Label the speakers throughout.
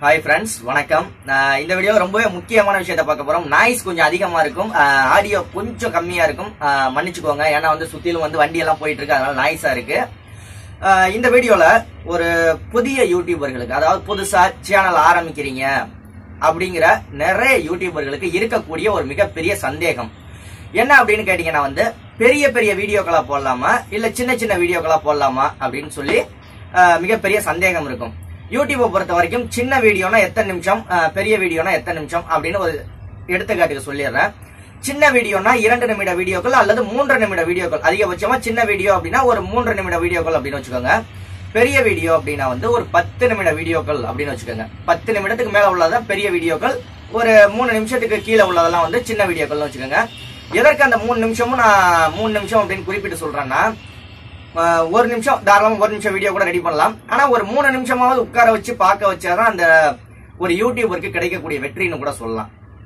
Speaker 1: hi friends வணக்கம் நான் இந்த வீடியோ ரொம்பவே முக்கியமான விஷயத்த பார்க்க போறோம் நாய்ஸ் கொஞ்சம் அதிகமா இருக்கும் ஆடியோ கொஞ்சம் கம்மியா இருக்கும் ஆஹ் மன்னிச்சுக்கோங்க ஏன்னா வந்து சுத்திலும் வந்து வண்டி எல்லாம் போயிட்டு இருக்கு அதனால நாய்ஸா இருக்கு ஆஹ் இந்த வீடியோல ஒரு புதிய யூடியூபர்களுக்கு அதாவது புதுசா சேனல் ஆரம்பிக்கிறீங்க அப்படிங்கிற நிறைய யூடியூபர்களுக்கு இருக்கக்கூடிய ஒரு மிகப்பெரிய சந்தேகம் என்ன அப்படின்னு கேட்டீங்கன்னா வந்து பெரிய பெரிய வீடியோக்களா போடலாமா இல்ல சின்ன சின்ன வீடியோக்களா போடலாமா அப்படின்னு சொல்லி ஆஹ் மிகப்பெரிய சந்தேகம் இருக்கும் யூடியூப்பை பொறுத்த வரைக்கும் சின்ன வீடியோனா எத்தனை நிமிஷம் ஆஹ் பெரிய வீடியோனா எத்தனை நிமிஷம் அப்படின்னு ஒரு எடுத்துக்காட்டுக்கு சொல்லிடுறேன் சின்ன வீடியோனா இரண்டு நிமிட வீடியோக்கள் அல்லது மூன்று நிமிட வீடியோக்கள் அதிகபட்சமா சின்ன வீடியோ அப்படின்னா ஒரு மூன்று நிமிட வீடியோக்கள் அப்படின்னு வச்சுக்கோங்க பெரிய வீடியோ அப்படின்னா வந்து ஒரு பத்து நிமிட வீடியோக்கள் அப்படின்னு வச்சுக்கோங்க பத்து நிமிடத்துக்கு மேல உள்ளதான் பெரிய வீடியோக்கள் ஒரு மூணு நிமிஷத்துக்கு கீழே உள்ளதெல்லாம் வந்து சின்ன வீடியோக்கள்னு வச்சுக்கோங்க எதற்கு அந்த மூணு நிமிஷமும் நான் மூணு நிமிஷம் அப்படின்னு குறிப்பிட்டு சொல்றேன்னா ஆஹ் ஒரு நிமிஷம் தாராளமா ஒரு நிமிஷம் வீடியோ கூட ரெடி பண்ணலாம் ஆனா ஒரு மூணு நிமிஷமாவது உட்கார வச்சு பார்க்க வச்சாதான் அந்த ஒரு யூடியூபருக்கு கிடைக்கக்கூடிய வெற்றின்னு கூட சொல்லலாம்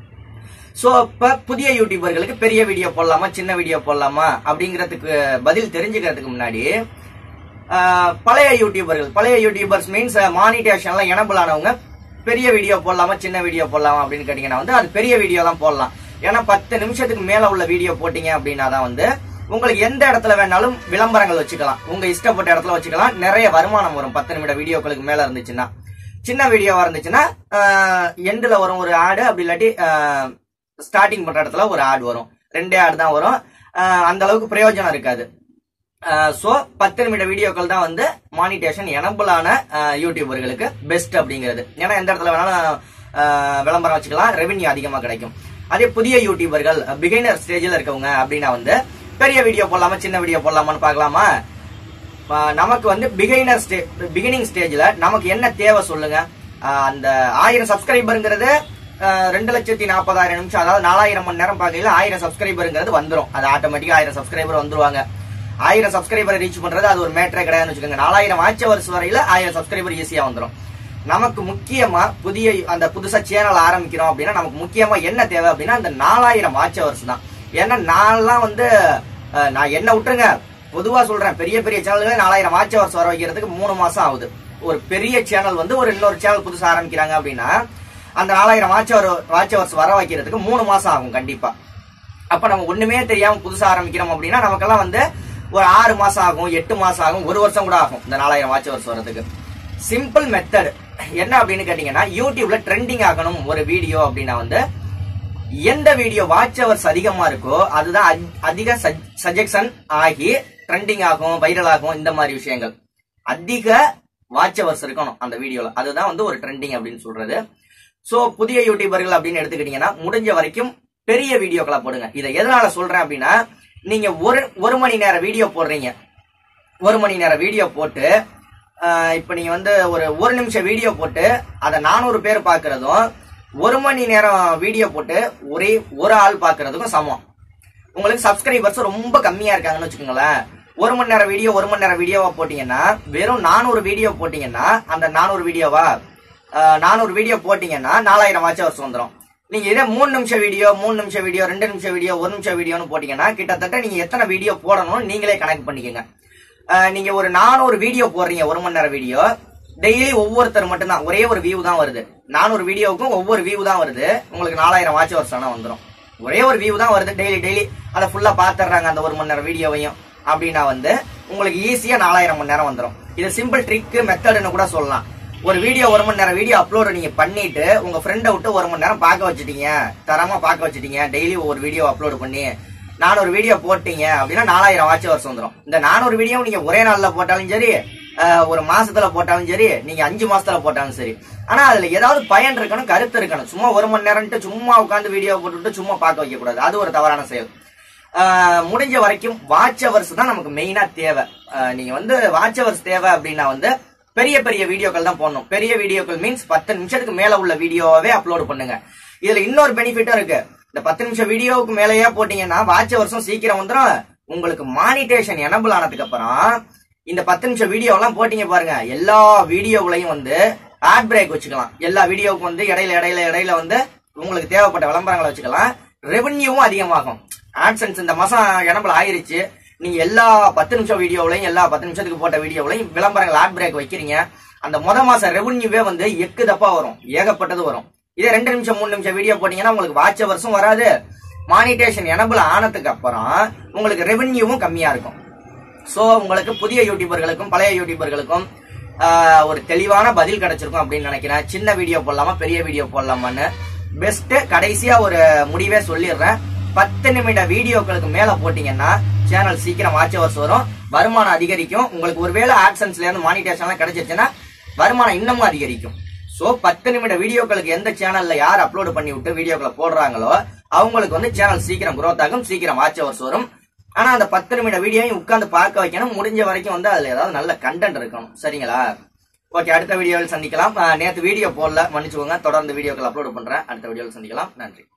Speaker 1: சோ இப்ப புதிய யூடியூபர்களுக்கு பெரிய வீடியோ போடலாமா சின்ன வீடியோ போடலாமா அப்படிங்கிறதுக்கு பதில் தெரிஞ்சுக்கிறதுக்கு முன்னாடி ஆஹ் பழைய யூடியூபர்கள் பழைய யூடியூபர்ஸ் மீன்ஸ் மானிட்டேஷன்லாம் எனபிள் ஆனவங்க பெரிய வீடியோ போடலாமா சின்ன வீடியோ போடலாமா அப்படின்னு கேட்டீங்கன்னா வந்து அது பெரிய வீடியோ தான் போடலாம் ஏன்னா பத்து நிமிஷத்துக்கு மேல உள்ள வீடியோ போட்டீங்க அப்படின்னா தான் வந்து உங்களுக்கு எந்த இடத்துல வேணாலும் விளம்பரங்கள் வச்சுக்கலாம் உங்க இஷ்டப்பட்ட இடத்துல வச்சுக்கலாம் நிறைய வருமானம் வரும் பத்து நிமிட வீடியோக்களுக்கு மேல இருந்துச்சுன்னா சின்ன வீடியோவா இருந்துச்சுன்னா எண்டுல வரும் ஒரு ஆடு அப்படி இல்லாட்டி ஸ்டார்டிங் பண்ற இடத்துல ஒரு ஆடு வரும் ரெண்டே ஆடு தான் வரும் ஆஹ் அந்த அளவுக்கு பிரயோஜனம் இருக்காது சோ பத்து நிமிட வீடியோக்கள் தான் வந்து மானிட்டேஷன் எனபிளான யூடியூபர்களுக்கு பெஸ்ட் அப்படிங்கிறது ஏன்னா எந்த இடத்துல வேணாலும் ஆஹ் விளம்பரம் வச்சுக்கலாம் ரெவென்யூ அதிகமா கிடைக்கும் அதே புதிய யூடியூபர்கள் பிகைனர் ஸ்டேஜில் இருக்கவங்க அப்படின்னா வந்து பெரிய வீடியோ போடலாமா சின்ன வீடியோ போடலாமான்னு பார்க்கலாமா ஆஹ் நமக்கு வந்து பிகைனர் ஸ்டே பிகினிங் ஸ்டேஜ்ல நமக்கு என்ன தேவை சொல்லுங்க ஆஹ் அந்த ஆயிரம் சப்ஸ்கிரைபருங்கிறது ஆஹ் ரெண்டு லட்சத்தி நாற்பதாயிரம் நிமிஷம் அதாவது நாலாயிரம் மணி நேரம் பார்க்கல ஆயிரம் சப்ஸ்கிரைபருங்கிறது வந்துரும் அது ஆட்டோமேட்டிக்கா ஆயிரம் சப்ஸ்கிரைபர் வந்துருவாங்க ஆயிரம் சப்ஸ்கிரைபரை ரீச் பண்றது அது ஒரு மேட்டரே கிடையாதுன்னு வச்சுக்கோங்க நாலாயிரம் ஆச்ச வருஷம் வரையில ஆயிரம் சப்ஸ்கிரைபர் ஈஸியா வந்துரும் நமக்கு முக்கியமா புதிய அந்த புதுசா சேனல் ஆரம்பிக்கிறோம் அப்படின்னா நமக்கு முக்கியமா என்ன தேவை அப்படின்னா அந்த நாலாயிரம் வாட்ச் ஹவர்ஸ் தான் ஏன்னா நான்லாம் வந்து அஹ், நான் என்ன விட்டுருங்க பொதுவா சொல்றேன் பெரிய பெரிய சேனல்களே நாலாயிரம் வாட்ச் ஹவர்ஸ் வர வைக்கிறதுக்கு மூணு மாசம் ஆகுது ஒரு பெரிய சேனல் வந்து ஒரு இன்னொரு சேனல் புதுசா ஆரம்பிக்கிறாங்க அப்படின்னா அந்த நாலாயிரம் வாட்ச் ஹவர் வாட்ச் ஹவர்ஸ் வர வைக்கிறதுக்கு மூணு மாசம் ஆகும் கண்டிப்பா அப்ப நம்ம ஒண்ணுமே தெரியாம புதுசா ஆரம்பிக்கிறோம் அப்படின்னா நமக்கெல்லாம் வந்து ஒரு ஆறு மாசம் ஆகும் எட்டு மாசம் ஆகும் ஒரு வருஷம் கூட ஆகும் இந்த நாலாயிரம் வாட்ச் ஹவர்ஸ் வரதுக்கு சிம்பிள் மெத்தட் என்ன அப்படின்னு கேட்டீங்கன்னா யூடியூப்ல ட்ரெண்டிங் ஆகணும் ஒரு வீடியோ அப்படின்னா வந்து எந்த வீடியோ வாட்ச் ஹவர்ஸ் அதிகமா இருக்கோ அதுதான் அதி- அதிக சஜெக்ஷன் ஆகி ட்ரெண்டிங் ஆகும் வைரல் ஆகும் இந்த மாதிரி விஷயங்கள் அதிக வாட்ச் ஹவர்ஸ் இருக்கணும் அந்த வீடியோல அதுதான் வந்து ஒரு ட்ரெண்டிங் அப்படின்னு சொல்றது சோ புதிய யூடியூபர்கள் அப்படின்னு எடுத்துக்கிட்டீங்கன்னா முடிஞ்ச வரைக்கும் பெரிய வீடியோக்களை போடுங்க இதை எதனால சொல்றேன் அப்படின்னா நீங்க ஒரு ஒரு மணி நேரம் வீடியோ போடுறீங்க ஒரு மணி நேரம் வீடியோ போட்டு ஆஹ், இப்ப நீங்க வந்து ஒரு ஒரு நிமிஷம் வீடியோ போட்டு அதை நானூறு பேர் பாக்குறதும் ஒரு மணி நேரம் வீடியோ போட்டு ஒரே ஒரு ஆள் பாக்குறதுக்கும் சமம் உங்களுக்கு சப்ஸ்கிரைபர்ஸ் ரொம்ப கம்மியா இருக்காங்கன்னு வச்சுக்கோங்களேன் ஒரு மணி நேரம் வீடியோ ஒரு மணி நேரம் வீடியோவா போட்டீங்கன்னா வெறும் நானூறு வீடியோ போட்டீங்கன்னா அந்த நானூறு வீடியோவா நானூறு வீடியோ போட்டீங்கன்னா நாலாயிரம் வாட்ச் ஹவர்ஸ் வந்துடும் நீங்க இதே மூணு நிமிஷம் வீடியோ மூணு நிமிஷம் வீடியோ ரெண்டு நிமிஷம் வீடியோ ஒரு நிமிஷம் வீடியோன்னு போட்டீங்கன்னா கிட்டத்தட்ட நீங்க எத்தனை வீடியோ போடணும்னு நீங்களே கணக்கு பண்ணிக்கோங்க ஆஹ் நீங்க ஒரு நானூறு வீடியோ போடுறீங்க ஒரு மணி நேரம் வீடியோ டெய்லி ஒவ்வொருத்தர் மட்டும்தான் ஒரே ஒரு வியூ தான் வருது நானூறு வீடியோவுக்கும் ஒவ்வொரு வியூ தான் வருது உங்களுக்கு நாலாயிரம் வாட்ச் ஹவர்ஸ் ஆனா வந்துடும் ஒரே ஒரு வியூ தான் வருது டெய்லி டெய்லி அதை ஃபுல்லா பாத்துறாங்க அந்த ஒரு மணி நேரம் வீடியோவையும் அப்படின்னா வந்து உங்களுக்கு ஈஸியா நாலாயிரம் மணி நேரம் வந்துடும் இது சிம்பிள் ட்ரிக் மெத்தட்னு கூட சொல்லலாம் ஒரு வீடியோ ஒரு மணி நேரம் வீடியோ அப்லோட் நீங்க பண்ணிட்டு உங்க ஃப்ரெண்டை விட்டு ஒரு மணி நேரம் பார்க்க வச்சுட்டீங்க தரமா பார்க்க வச்சுட்டீங்க டெய்லி ஒரு வீடியோ அப்லோட் பண்ணி நானூறு வீடியோ போட்டீங்க அப்படின்னா நாலாயிரம் வாட்ச் ஹவர்ஸ் வந்துடும் இந்த நானூறு வீடியோ நீங்க ஒரே நாள்ல போட்டாலும் சரி அஹ், ஒரு மாசத்துல போட்டாலும் சரி நீங்க அஞ்சு மாசத்துல போட்டாலும் சரி ஆனா அதுல ஏதாவது பயன் இருக்கணும் கருத்து இருக்கணும் சும்மா ஒரு மணி நேரம்ட்டு சும்மா உட்காந்து வீடியோ போட்டுட்டு சும்மா பார்க்க வைக்க கூடாது அது ஒரு தவறான செயல் ஆஹ் முடிஞ்ச வரைக்கும் வாட்ச் ஹவர்ஸ் தான் நமக்கு மெயினா தேவை ஆஹ் நீங்க வந்து வாட்ச் ஹவர்ஸ் தேவை அப்படின்னா வந்து பெரிய பெரிய வீடியோக்கள் தான் போடணும் பெரிய வீடியோக்கள் மீன்ஸ் பத்து நிமிஷத்துக்கு மேல உள்ள வீடியோவே அப்லோட் பண்ணுங்க இதுல இன்னொரு பெனிஃபிட்டும் இருக்கு இந்த பத்து நிமிஷம் வீடியோவுக்கு மேலேயே போட்டீங்கன்னா வாட்ச் ஹவர்ஸும் சீக்கிரம் வந்துடும் உங்களுக்கு மானிட்டேஷன் எனபிள் ஆனதுக்கு அப்புறம் இந்த பத்து நிமிஷம் வீடியோ எல்லாம் போட்டீங்க பாருங்க எல்லா வீடியோவிலையும் வந்து ஆட் பிரேக் வச்சுக்கலாம் எல்லா வீடியோவுக்கும் வந்து இடையில இடையில இடையில வந்து உங்களுக்கு தேவைப்பட்ட விளம்பரங்களை வச்சுக்கலாம் ரெவென்யூவும் அதிகமாகும் ஆட்சன்ஸ் இந்த மாசம் எனபிள் ஆயிருச்சு நீங்க எல்லா பத்து நிமிஷம் வீடியோவிலையும் எல்லா பத்து நிமிஷத்துக்கு போட்ட வீடியோவிலையும் விளம்பரங்கள் ஆட் பிரேக் வைக்கிறீங்க அந்த முத மாசம் ரெவன்யூவே வந்து எக்கு தப்பா வரும் ஏகப்பட்டது வரும் இதே ரெண்டு நிமிஷம் மூணு நிமிஷம் வீடியோ போட்டீங்கன்னா உங்களுக்கு வாட்ச் ஹவர்ஸும் வராது மானிட்டேஷன் எனபிள் ஆனதுக்கு அப்புறம் உங்களுக்கு ரெவன்யூவும் கம்மியா இருக்கும் சோ உங்களுக்கு புதிய யூடியூபர்களுக்கும் பழைய யூடியூபர்களுக்கும் ஆஹ், ஒரு தெளிவான பதில் கிடைச்சிருக்கும் அப்படின்னு நினைக்கிறேன் சின்ன வீடியோ போடலாமா பெரிய வீடியோ போடலாமான்னு பெஸ்ட் கடைசியா ஒரு முடிவே சொல்லிடுறேன் பத்து நிமிட வீடியோக்களுக்கு மேல போட்டீங்கன்னா சேனல் சீக்கிரம் வாட்ச் ஹவர்ஸ் வரும் வருமானம் அதிகரிக்கும் உங்களுக்கு ஒருவேளை ஆட்சன்ஸ்ல இருந்து மானிட்டேஷன்லாம் கிடைச்சிருச்சுன்னா வருமானம் இன்னமும் அதிகரிக்கும் சோ பத்து நிமிட வீடியோக்களுக்கு எந்த சேனல்ல யார் அப்லோட் பண்ணி விட்டு வீடியோக்களை போடுறாங்களோ அவங்களுக்கு வந்து சேனல் சீக்கிரம் growth ஆகும் சீக்கிரம் வாட்ச் ஹவர்ஸ் வரும் ஆனா அந்த பத்து நிமிட வீடியோவையும் உட்கார்ந்து பார்க்க வைக்கணும் முடிஞ்ச வரைக்கும் வந்து அதுல ஏதாவது நல்ல கண்டென்ட் இருக்கணும் சரிங்களா ஓகே அடுத்த வீடியோவில் சந்திக்கலாம் அஹ் நேத்து வீடியோ போடல மன்னிச்சுக்கோங்க தொடர்ந்து வீடியோக்கள் அப்லோட் பண்றேன் அடுத்த வீடியோவில் சந்திக்கலாம் நன்றி